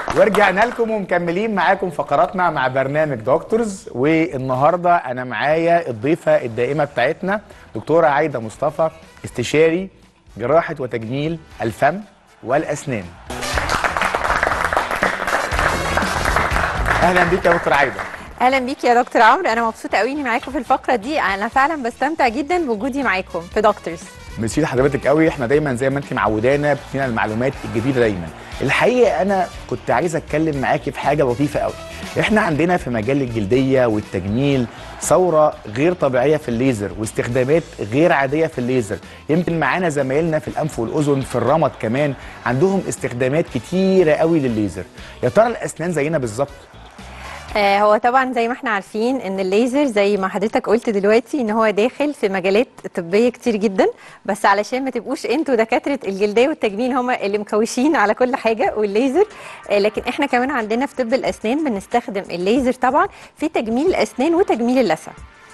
ورجعنا لكم ومكملين معاكم فقراتنا مع برنامج دكتورز والنهارده انا معايا الضيفه الدائمه بتاعتنا دكتوره عايده مصطفى استشاري جراحه وتجميل الفم والاسنان. اهلا بيك يا دكتور عايده. اهلا بيك يا دكتور عمرو انا مبسوطه قوي اني معاكم في الفقره دي انا فعلا بستمتع جدا بوجودي معاكم في دكتورز ميرسي لحضرتك قوي احنا دايما زي ما انت معودانا بتدينا المعلومات الجديده دايما الحقيقه انا كنت عايز اتكلم معاكي في حاجه لطيفه قوي احنا عندنا في مجال الجلديه والتجميل ثوره غير طبيعيه في الليزر واستخدامات غير عاديه في الليزر يمكن معانا زمايلنا في الانف والاذن في الرمد كمان عندهم استخدامات كتيره قوي للليزر يا ترى الاسنان زينا بالظبط آه هو طبعا زي ما احنا عارفين ان الليزر زي ما حضرتك قلت دلوقتي ان هو داخل في مجالات طبيه كتير جدا بس علشان ما تبقوش انتوا دكاتره الجلديه والتجميل هم اللي مكوشين على كل حاجه والليزر آه لكن احنا كمان عندنا في طب الاسنان بنستخدم الليزر طبعا في تجميل الاسنان وتجميل اللثه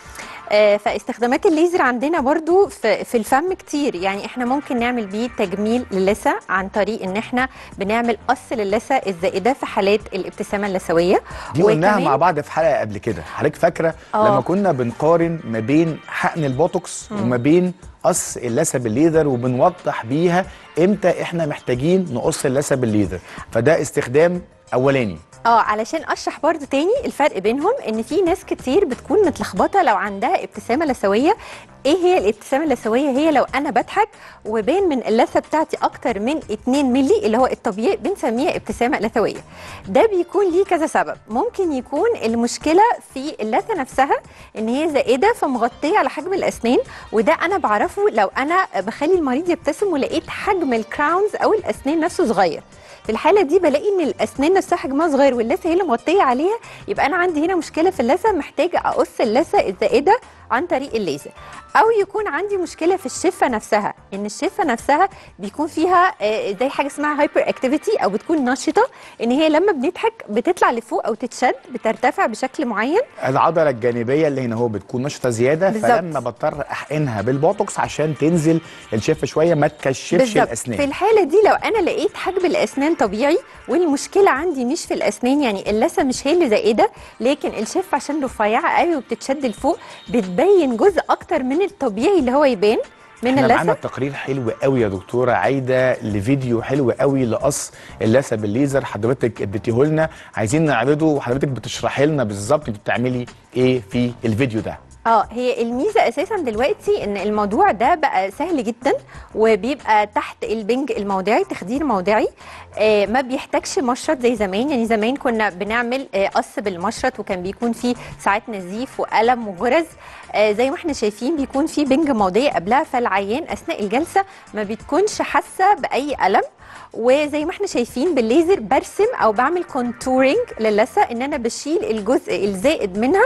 آه، فاستخدامات الليزر عندنا برضو في, في الفم كتير يعني احنا ممكن نعمل بيه تجميل للثه عن طريق ان احنا بنعمل قص للثه الزائده في حالات الابتسامه اللثويه دي قلناها وكمان- مع بعض في حلقه قبل كده حضرتك فاكره آه. لما كنا بنقارن ما بين حقن البوتوكس وما بين قص اللثه بالليزر وبنوضح بيها امتى احنا محتاجين نقص اللثه بالليزر فده استخدام اولاني اه علشان اشرح برضو تاني الفرق بينهم ان في ناس كتير بتكون متلخبطه لو عندها ابتسامه لثويه ايه هي الابتسامه اللثويه هي لو انا بضحك وبين من اللثه بتاعتي اكتر من 2 مللي اللي هو الطبيعي بنسميها ابتسامه لثويه ده بيكون ليه كذا سبب ممكن يكون المشكله في اللثه نفسها ان هي زائده فمغطيه على حجم الاسنان وده انا بعرفه لو انا بخلي المريض يبتسم ولقيت حجم الكراونز او الاسنان نفسه صغير في الحاله دي بلاقي ان الاسنان نفسها حجمها صغير واللثه هي اللي مغطيه عليها يبقى انا عندي هنا مشكله في اللثه محتاجه اقص اللثه الزائده عن طريق الليزر او يكون عندي مشكله في الشفه نفسها ان الشفه نفسها بيكون فيها آه، زي حاجه اسمها هايبر اكتيفيتي او بتكون نشطه ان هي لما بنضحك بتطلع لفوق او تتشد بترتفع بشكل معين العضله الجانبيه اللي هنا هو بتكون نشطه زياده بالظبط. فلما بضطر احقنها بالبوتوكس عشان تنزل الشفه شويه ما تكشفش بالظبط. الاسنان في الحاله دي لو انا لقيت حجم الاسنان طبيعي والمشكله عندي مش في الاسنان يعني اللثه مش هي اللي زائده لكن الشفه عشان رفيعه قوي وبتتشد لفوق بتبين جزء اكتر من الطبيعي اللي هو يبان من احنا معانا اللثه تقرير حلو قوي يا دكتوره عايده لفيديو حلو قوي لقص اللثه بالليزر حضرتك اديتيه لنا عايزين نعرضه وحضرتك بتشرحي لنا بالظبط انت بتعملي ايه في الفيديو ده اه هي الميزه اساسا دلوقتي ان الموضوع ده بقى سهل جدا وبيبقى تحت البنج الموضعي تخدير موضعي آه ما بيحتاجش مشرط زي زمان يعني زمان كنا بنعمل آه قص بالمشرط وكان بيكون فيه ساعات نزيف وقلم وغرز آه زي ما احنا شايفين بيكون في بنج موضعي قبلها فالعيان اثناء الجلسه ما بتكونش حاسه باي الم وزي ما احنا شايفين بالليزر برسم او بعمل كونتورنج للثه ان انا بشيل الجزء الزائد منها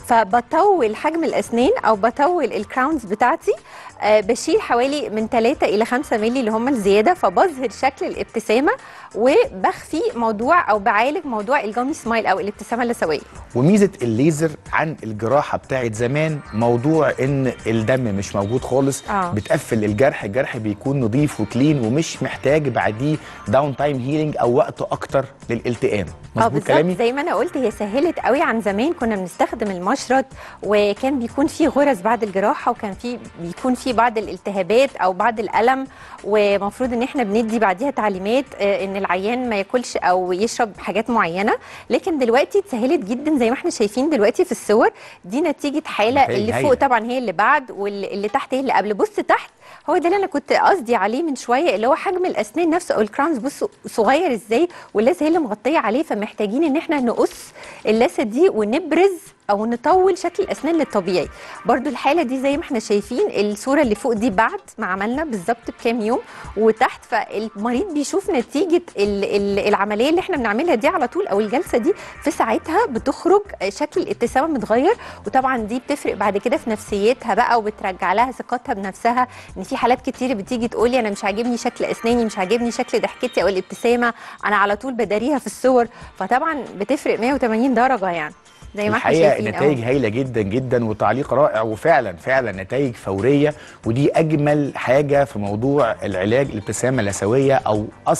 فبطول حجم الاسنان او بطول الكراونز بتاعتي آه بشيل حوالي من 3 الى 5 مللي اللي هم الزياده فبظهر شكل الابتسامه وبخفي موضوع او بعالج موضوع الجامي سمايل او الابتسامه اللثويه وميزه الليزر عن الجراحه بتاعت زمان موضوع ان الدم مش موجود خالص آه. بتقفل الجرح الجرح بيكون نظيف وكلين ومش محتاج بعديه داون تايم هيلينج او وقت اكتر للالتئام اه مظبوط بالظبط كلامي زي ما انا قلت هي سهلت قوي عن زمان كنا بنستخدم المشرط وكان بيكون في غرز بعد الجراحه وكان في بيكون في بعض الالتهابات او بعض الالم ومفروض ان احنا بندي بعديها تعليمات آه، ان العيان ما ياكلش او يشرب حاجات معينه لكن دلوقتي اتسهلت جدا زي ما احنا شايفين دلوقتي في الصور دي نتيجه حاله نتائج اللي هايلة. فوق طبعا هي اللي بعد واللي تحت هي اللي قبل بص تحت هو ده اللي انا كنت قصدي عليه من شويه اللي هو حجم الاسنان نفسه او الكراونز بصوا صغير ازاي واللثه هي اللي مغطيه عليه فمحتاجين ان احنا نقص اللثه دي ونبرز او نطول شكل الاسنان للطبيعي برضو الحاله دي زي ما احنا شايفين الصوره اللي فوق دي بعد ما عملنا بالظبط بكام يوم وتحت فالمريض بيشوف نتيجه ال ال العمليه اللي احنا بنعملها دي على طول او الجلسه دي في ساعتها بتخرج شكل الابتسامه متغير وطبعا دي بتفرق بعد كده في نفسيتها بقى وبترجع لها ثقتها بنفسها ان في حالات كتير بتيجي تقول لي انا مش عاجبني شكل اسناني مش عاجبني شكل ضحكتي او الابتسامه انا على طول بداريها في الصور فطبعا بتفرق 180 درجه يعني زي ما احنا الحقيقه شايفين النتائج أهو. هايله جدا جدا وتعليق رائع وفعلا فعلا نتائج فوريه ودي اجمل حاجه في موضوع العلاج الابتسامه اللثويه او قص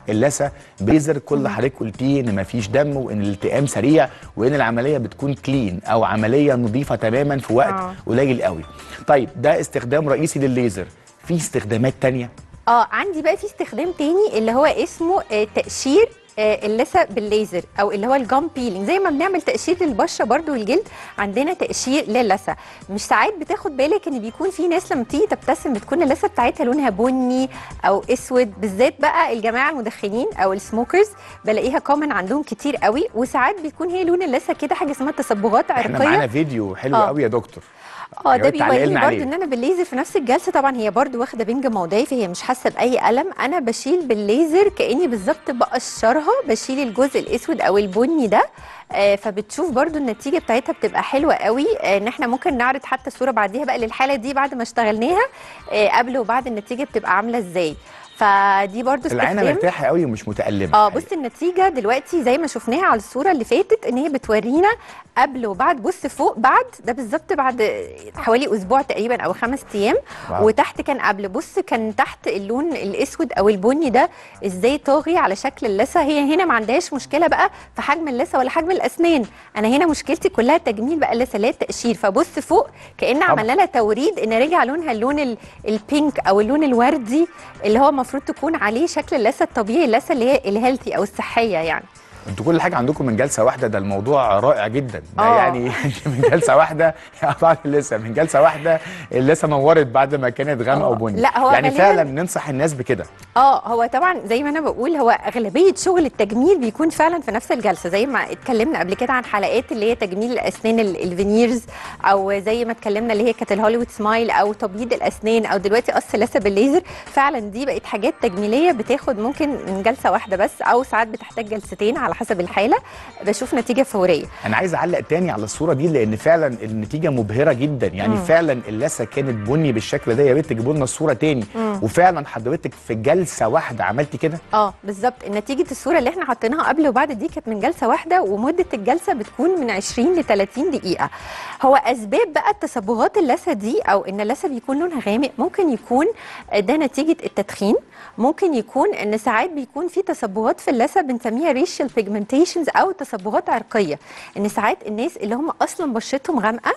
اللثه بليزر كل اللي حضرتك قلتيه ان مفيش دم وان الالتئام سريع وان العمليه بتكون كلين او عمليه نظيفه تماما في وقت آه. قليل قوي طيب ده استخدام رئيسي للليزر في استخدامات تانية اه عندي بقى في استخدام تاني اللي هو اسمه آه تقشير آه اللثه بالليزر او اللي هو الجام بيلينج زي ما بنعمل تقشير للبشره برضو والجلد عندنا تقشير للثه مش ساعات بتاخد بالك ان بيكون في ناس لما تيجي تبتسم بتكون اللثه بتاعتها لونها بني او اسود بالذات بقى الجماعه المدخنين او السموكرز بلاقيها كومن عندهم كتير قوي وساعات بيكون هي لون اللثه كده حاجه اسمها تصبغات احنا عرقيه معانا فيديو حلو آه. قوي يا دكتور اه يا ده ريت تعلقي بيوريني لنا برضو عليه. ان انا بالليزر في نفس الجلسه طبعا هي برضو واخده بنج موضعي فهي مش حاسه باي الم انا بشيل بالليزر كاني بالظبط بقشرها بشيل الجزء الاسود او البني ده آه فبتشوف برضو النتيجه بتاعتها بتبقى حلوه قوي آه ان احنا ممكن نعرض حتى الصوره بعديها بقى للحاله دي بعد ما اشتغلناها آه قبل وبعد النتيجه بتبقى عامله ازاي فدي برضو العينه استخدام مرتاحه قوي ومش متألمه اه بص النتيجه دلوقتي زي ما شفناها على الصوره اللي فاتت ان هي بتورينا قبل وبعد بص فوق بعد ده بالظبط بعد حوالي اسبوع تقريبا او خمس ايام واو. وتحت كان قبل بص كان تحت اللون الاسود او البني ده ازاي طاغي على شكل اللثه هي هنا ما عندهاش مشكله بقى في حجم اللثه ولا حجم الاسنان انا هنا مشكلتي كلها تجميل بقى اللثه اللي هي التقشير فبص فوق كان طبعا. عملنا لها توريد ان رجع لونها اللون ال- البينك او اللون الوردي اللي هو المفروض تكون عليه شكل اللثه الطبيعي اللثه اللي هي الهيلثي او الصحيه يعني انتوا كل حاجه عندكم من جلسه واحده ده الموضوع رائع جدا ده آه. يعني من جلسه واحده بعد اللثه من جلسه واحده اللثه نورت بعد ما كانت غامقه آه. وبني لا، هو يعني غالباً- فعلا ننصح الناس بكده اه هو طبعا زي ما انا بقول هو اغلبيه شغل التجميل بيكون فعلا في نفس الجلسه زي ما اتكلمنا قبل كده عن حلقات اللي هي تجميل الاسنان ال- الفينيرز او زي ما اتكلمنا اللي هي كانت الهوليوود سمايل او تبييض الاسنان او دلوقتي قص لثه بالليزر فعلا دي بقت حاجات تجميليه بتاخد ممكن من جلسه واحده بس او ساعات بتحتاج جلستين على حسب الحاله بشوف نتيجه فوريه انا عايز اعلق تاني على الصوره دي لان فعلا النتيجه مبهره جدا يعني مم. فعلا اللثه كانت بني بالشكل ده يا ريت تجيبوا لنا الصوره تاني وفعلا حضرتك في جلسه واحده عملتي كده اه بالظبط نتيجه الصوره اللي احنا حاطيناها قبل وبعد دي كانت من جلسه واحده ومده الجلسه بتكون من 20 ل 30 دقيقه هو اسباب بقى التصبغات اللثه دي او ان اللثه بيكون لونها غامق ممكن يكون ده نتيجه التدخين ممكن يكون ان ساعات بيكون في تصبغات في اللثه بنسميها ريشال بيجمنتيشنز او تصبغات عرقيه ان ساعات الناس اللي هم اصلا بشرتهم غامقه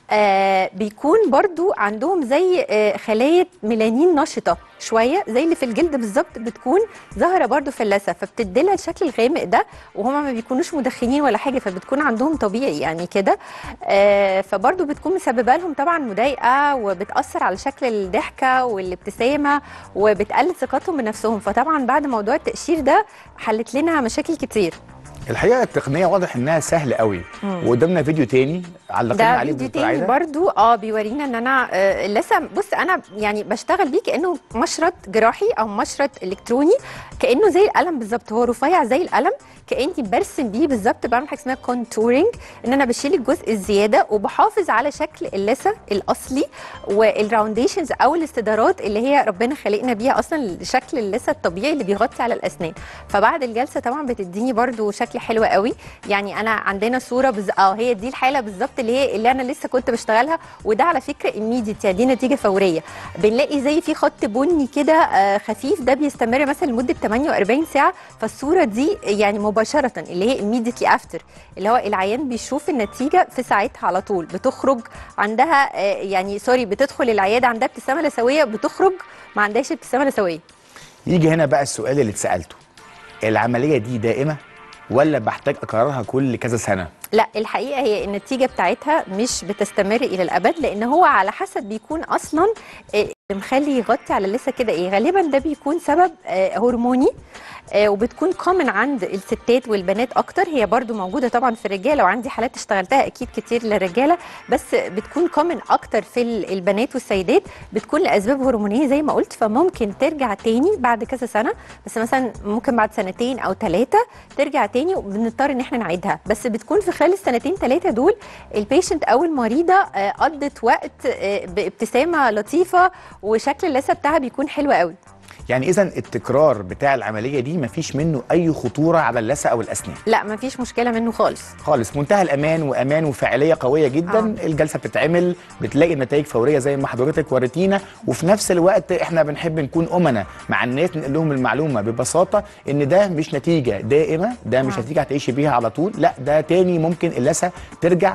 آه بيكون برضو عندهم زي آه خلايا ميلانين نشطه شويه زي اللي في الجلد بالظبط بتكون ظاهره برضو في اللثه فبتديلها الشكل الغامق ده وهما ما بيكونوش مدخنين ولا حاجه فبتكون عندهم طبيعي يعني كده آه فبرضو بتكون مسببه لهم طبعا مضايقه وبتاثر على شكل الضحكه والابتسامه وبتقلل ثقتهم بنفسهم فطبعا بعد موضوع التقشير ده حلت لنا مشاكل كتير الحقيقه التقنيه واضح انها سهله قوي وقدامنا فيديو تاني علقنا ده عليه فيديو دكتور تاني عايده برضو اه بيورينا ان انا آه لسه بص انا يعني بشتغل بيه كانه مشرط جراحي او مشرط الكتروني كانه زي القلم بالظبط هو رفيع زي القلم كاني برسم بيه بالظبط بعمل حاجه اسمها كونتورنج ان انا بشيل الجزء الزياده وبحافظ على شكل اللثه الاصلي والراونديشنز او الاستدارات اللي هي ربنا خلقنا بيها اصلا شكل اللثه الطبيعي اللي بيغطي على الاسنان فبعد الجلسه طبعا بتديني برضو شكل حلو قوي يعني انا عندنا صوره بز... اه هي دي الحاله بالظبط اللي هي اللي انا لسه كنت بشتغلها وده على فكره immediate يعني دي نتيجه فوريه بنلاقي زي في خط بني كده آه خفيف ده بيستمر مثلا لمده 48 ساعه فالصوره دي يعني مباشره اللي هي immediately after اللي هو العيان بيشوف النتيجه في ساعتها على طول بتخرج عندها آه يعني سوري بتدخل العياده عندها ابتسامه لثويه بتخرج ما عندهاش ابتسامه لثويه يجي هنا بقى السؤال اللي اتسالته العمليه دي دائمه ولا بحتاج اكررها كل كذا سنه لا الحقيقه هي النتيجه بتاعتها مش بتستمر الى الابد لان هو على حسب بيكون اصلا آه، اللي مخلي يغطي على اللثه كده ايه غالبا ده بيكون سبب آه، هرموني آه، وبتكون كومن عند الستات والبنات اكتر هي برضو موجوده طبعا في الرجاله وعندي حالات اشتغلتها اكيد كتير للرجاله بس بتكون كومن اكتر في ال- البنات والسيدات بتكون لاسباب هرمونيه زي ما قلت فممكن ترجع تاني بعد كذا سنه بس مثلا ممكن بعد سنتين او ثلاثه ترجع تاني وبنضطر ان احنا نعيدها بس بتكون في خلال السنتين ثلاثه دول البيشنت او المريضه آه، قضت وقت آه، بابتسامه لطيفه وشكل اللثه بتاعها بيكون حلو قوي يعني اذا التكرار بتاع العمليه دي مفيش منه اي خطوره على اللثه او الاسنان لا مفيش مشكله منه خالص خالص منتهى الامان وامان وفاعليه قويه جدا آه. آه. الجلسه بتتعمل بتلاقي النتائج فوريه زي ما حضرتك وريتينا وفي نفس الوقت احنا بنحب نكون امنا مع الناس نقول لهم المعلومه ببساطه ان ده مش نتيجه دائمه ده مش آه. نتيجه هتعيشي بيها على طول لا ده تاني ممكن اللثه ترجع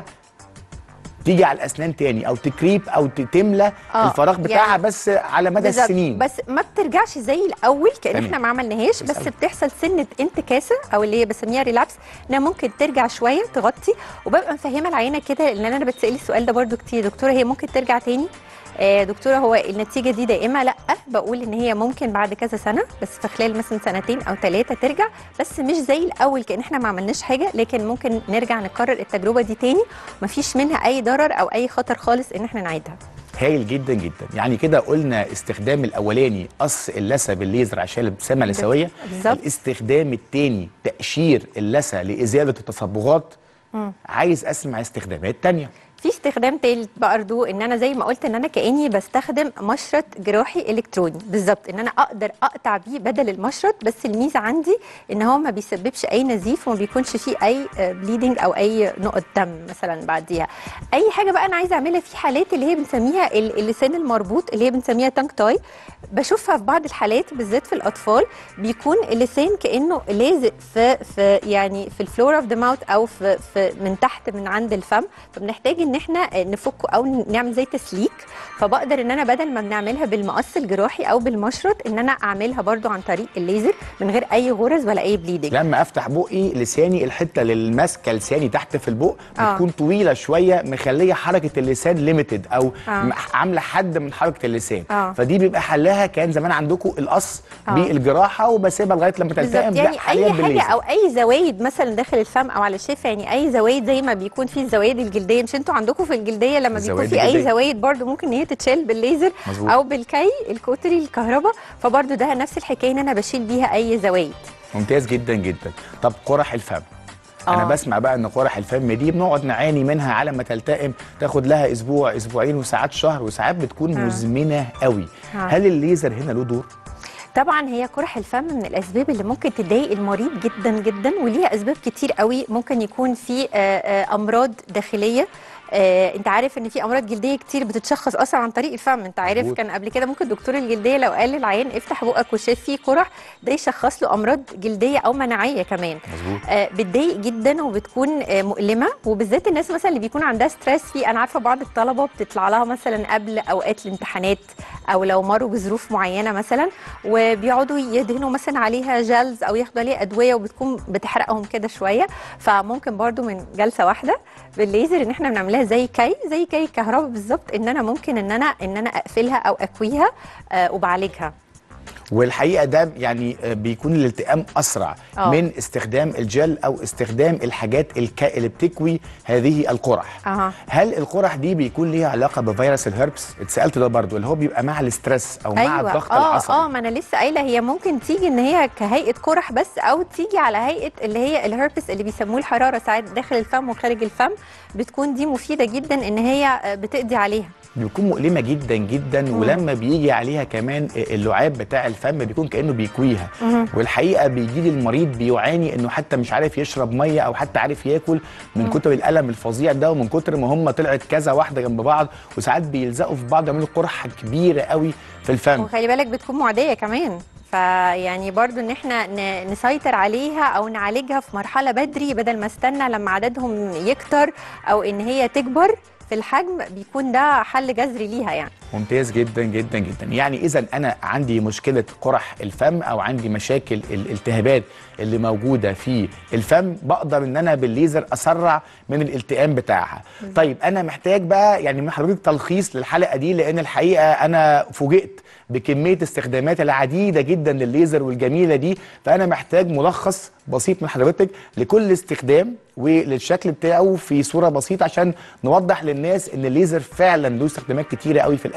تيجي على الاسنان تاني او تكريب او ت- تملى آه، الفراغ بتاعها يعني بس على مدى بالظبط. السنين بس ما بترجعش زي الاول كان تمام. احنا ما عملناهاش بس بسألك. بتحصل سنه انتكاسه او اللي هي بسميها ريلابس انها ممكن ترجع شويه تغطي وببقى مفهمه العينه كده لان انا بتسالي السؤال ده برضو كتير دكتوره هي ممكن ترجع تاني آه دكتوره هو النتيجه دي دائمه لا بقول ان هي ممكن بعد كذا سنه بس في خلال مثلا سنتين او ثلاثه ترجع بس مش زي الاول كان احنا ما عملناش حاجه لكن ممكن نرجع نكرر التجربه دي تاني مفيش منها اي ضرر او اي خطر خالص ان احنا نعيدها هايل جدا جدا يعني كده قلنا استخدام الاولاني قص اللثه بالليزر عشان الابتسامه النسويه بالظبط. الاستخدام الثاني تقشير اللثه لازاله التصبغات عايز اسمع استخدامات تانية في استخدام تالت برضو ان انا زي ما قلت ان انا كاني بستخدم مشرط جراحي الكتروني بالظبط ان انا اقدر اقطع بيه بدل المشرط بس الميزه عندي ان هو ما بيسببش اي نزيف وما بيكونش فيه اي بليدنج او اي نقط دم مثلا بعديها اي حاجه بقى انا عايزه اعملها في حالات اللي هي بنسميها ال- اللسان المربوط اللي هي بنسميها تانك تاي بشوفها في بعض الحالات بالذات في الاطفال بيكون اللسان كانه لازق في في يعني في الفلور اوف ذا ماوث او في, في من تحت من عند الفم فبنحتاج ان احنا نفكه او نعمل زي تسليك فبقدر ان انا بدل ما بنعملها بالمقص الجراحي او بالمشرط ان انا اعملها برضو عن طريق الليزر من غير اي غرز ولا اي بليدنج لما افتح بقي لساني الحته اللي ماسكه لساني تحت في البق آه. بتكون طويله شويه مخليه حركه اللسان ليميتد او آه. م- عامله حد من حركه اللسان آه. فدي بيبقى حلها كان زمان عندكم القص آه. بالجراحه وبسيبها لغايه لما بالظبط تلتئم يعني لا حاليا اي حاجه بالليزر او اي زوايد مثلا داخل الفم او على الشفه يعني اي زوايد زي ما بيكون في الزوايد الجلديه مش انتوا عندكم في الجلديه لما بيكون الزوايد في اي الجلدية. زوايد برضو ممكن ان هي تتشال بالليزر مظبوط. او بالكي الكوتري الكهرباء فبرضو ده نفس الحكايه ان انا بشيل بيها اي زوايد ممتاز جدا جدا طب قرح الفم انا آه. بسمع بقى ان قرح الفم دي بنقعد نعاني منها على ما تلتئم تاخد لها اسبوع اسبوعين وساعات شهر وساعات بتكون آه. مزمنه قوي آه. هل الليزر هنا له دور طبعا هي قرح الفم من الاسباب اللي ممكن تضايق المريض جدا جدا وليها اسباب كتير قوي ممكن يكون في آه، آه، امراض داخليه آه، انت عارف ان في امراض جلديه كتير بتتشخص اصلا عن طريق الفم انت عارف مظبوط. كان قبل كده ممكن دكتور الجلديه لو قال للعيان افتح بقك وشاف فيه قرح ده يشخص له امراض جلديه او مناعيه كمان مظبوط آه، بتضايق جدا وبتكون آه، مؤلمه وبالذات الناس مثلا اللي بيكون عندها ستريس في انا عارفه بعض الطلبه بتطلع لها مثلا قبل اوقات الامتحانات او لو مروا بظروف معينه مثلا وبيقعدوا يدهنوا مثلا عليها جلز او ياخدوا عليها ادويه وبتكون بتحرقهم كده شويه فممكن برضو من جلسه واحده بالليزر ان احنا بنعملها زي كي زي كي الكهرباء بالظبط ان انا ممكن ان انا ان انا اقفلها او اكويها آه، وبعالجها والحقيقه ده يعني آه، بيكون الالتئام اسرع آه. من استخدام الجل او استخدام الحاجات الك... اللي بتكوي هذه القرح اها هل القرح دي بيكون ليها علاقه بفيروس الهربس اتسالت ده برضو اللي هو بيبقى مع الاسترس او مع الضغط اه العصبي اه ما انا لسه قايله هي ممكن تيجي ان هي كهيئه قرح بس او تيجي على هيئه اللي هي الهربس اللي بيسموه الحراره ساعات داخل الفم وخارج الفم بتكون دي مفيده جدا ان هي آه، بتقضي عليها بيكون مؤلمه جدا جدا ولما بيجي عليها كمان اللعاب بتاع الفم بيكون كانه بيكويها مهم. والحقيقه بيجي لي المريض بيعاني انه حتى مش عارف يشرب ميه او حتى عارف ياكل من كتر الالم الفظيع ده ومن كتر ما هم طلعت كذا واحده جنب بعض وساعات بيلزقوا في بعض يعملوا قرحه كبيره قوي في الفم وخلي بالك بتكون معديه كمان فيعني برضو ان احنا ن- نسيطر عليها او نعالجها في مرحله بدري بدل ما استنى لما عددهم يكتر او ان هي تكبر في الحجم بيكون ده حل جذري ليها يعني ممتاز جدا جدا جدا يعني اذا انا عندي مشكله قرح الفم او عندي مشاكل الالتهابات اللي موجوده في الفم بقدر ان انا بالليزر اسرع من الالتئام بتاعها طيب انا محتاج بقى يعني من حضرتك تلخيص للحلقه دي لان الحقيقه انا فوجئت بكميه استخدامات العديده جدا للليزر والجميله دي فانا محتاج ملخص بسيط من حضرتك لكل استخدام وللشكل بتاعه في صوره بسيطه عشان نوضح للناس ان الليزر فعلا له استخدامات كتيره قوي في الاسنان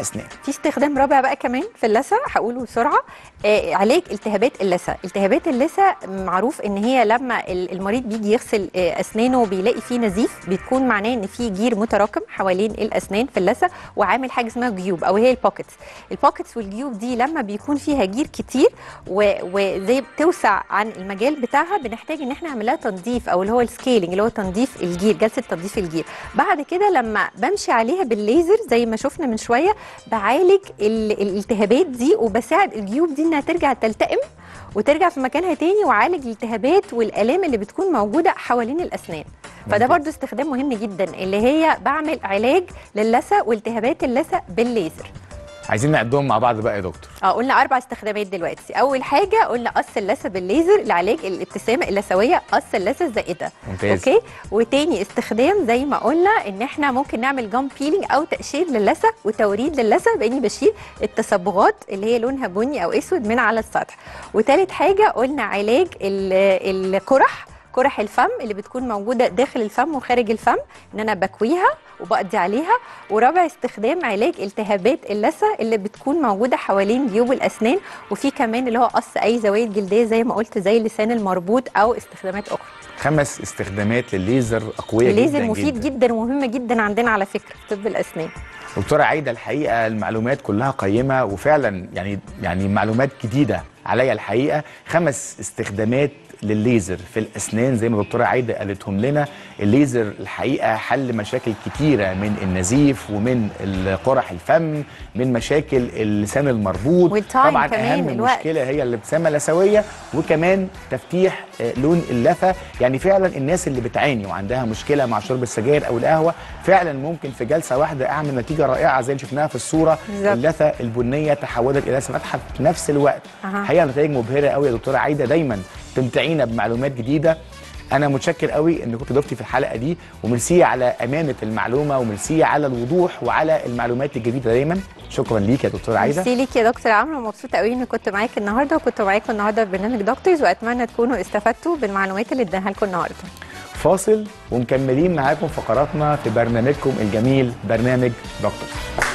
الاسنان في استخدام رابع بقى كمان في اللثه هقوله بسرعه آه علاج التهابات اللثه التهابات اللثه معروف ان هي لما ال- المريض بيجي يغسل آه اسنانه وبيلاقي فيه نزيف بتكون معناه ان في جير متراكم حوالين الاسنان في اللثه وعامل حاجه اسمها جيوب او هي البوكيتس البوكيتس والجيوب دي لما بيكون فيها جير كتير و- وزي بتوسع عن المجال بتاعها بنحتاج ان احنا نعمل لها تنظيف او اللي هو السكيلينج اللي هو تنظيف الجير جلسه تنظيف الجير بعد كده لما بمشي عليها بالليزر زي ما شفنا من شويه بعالج ال- الالتهابات دي وبساعد الجيوب دي انها ترجع تلتئم وترجع في مكانها تاني وعالج الالتهابات والالام اللي بتكون موجوده حوالين الاسنان فده ممتاز. برضو استخدام مهم جدا اللي هي بعمل علاج للثه والتهابات اللثه بالليزر عايزين نعدهم مع بعض بقى يا دكتور اه قلنا اربع استخدامات دلوقتي اول حاجه قلنا قص اللثه بالليزر لعلاج الابتسامه اللثويه قص اللثه الزائده ممتاز اوكي وتاني استخدام زي ما قلنا ان احنا ممكن نعمل جام بيلينج او تقشير للثه وتوريد للثه باني بشيل التصبغات اللي هي لونها بني او اسود من على السطح وتالت حاجه قلنا علاج ال- القرح قرح الفم اللي بتكون موجوده داخل الفم وخارج الفم ان انا بكويها وبقضي عليها ورابع استخدام علاج التهابات اللثه اللي بتكون موجوده حوالين جيوب الاسنان وفي كمان اللي هو قص اي زوايد جلديه زي ما قلت زي اللسان المربوط او استخدامات اخرى خمس استخدامات للليزر اقوياء الليزر جدا مفيد جدا. جدا ومهم جدا عندنا على فكره في طب الاسنان دكتوره عايده الحقيقه المعلومات كلها قيمه وفعلا يعني يعني معلومات جديده عليا الحقيقه خمس استخدامات للليزر في الاسنان زي ما دكتوره عايده قالتهم لنا الليزر الحقيقه حل مشاكل كتيره من النزيف ومن قرح الفم من مشاكل اللسان المربوط والتايم طبعا كمان، اهم الوقت. مشكله هي الابتسامه اللثويه وكمان تفتيح آه، لون اللثه يعني فعلا الناس اللي بتعاني وعندها مشكله مع شرب السجاير او القهوه فعلا ممكن في جلسه واحده اعمل نتيجه رائعه زي اللي شفناها في الصوره بالظبط. اللثه البنيه تحولت الى لثه فاتحه في نفس الوقت أها. حقيقه نتائج مبهره قوي يا دكتوره عايده دايما تمتعينا بمعلومات جديده انا متشكر قوي ان كنت ضيفتي في الحلقه دي وميرسي على امانه المعلومه وميرسي على الوضوح وعلى المعلومات الجديده دايما شكرا ليك يا دكتوره عايده ميرسي ليك يا دكتور عمرو مبسوطه قوي اني كنت معاك النهارده وكنت معاكم النهارده في برنامج دكتورز واتمنى تكونوا استفدتوا بالمعلومات اللي اديناها لكم النهارده فاصل ومكملين معاكم فقراتنا في برنامجكم الجميل برنامج دكتور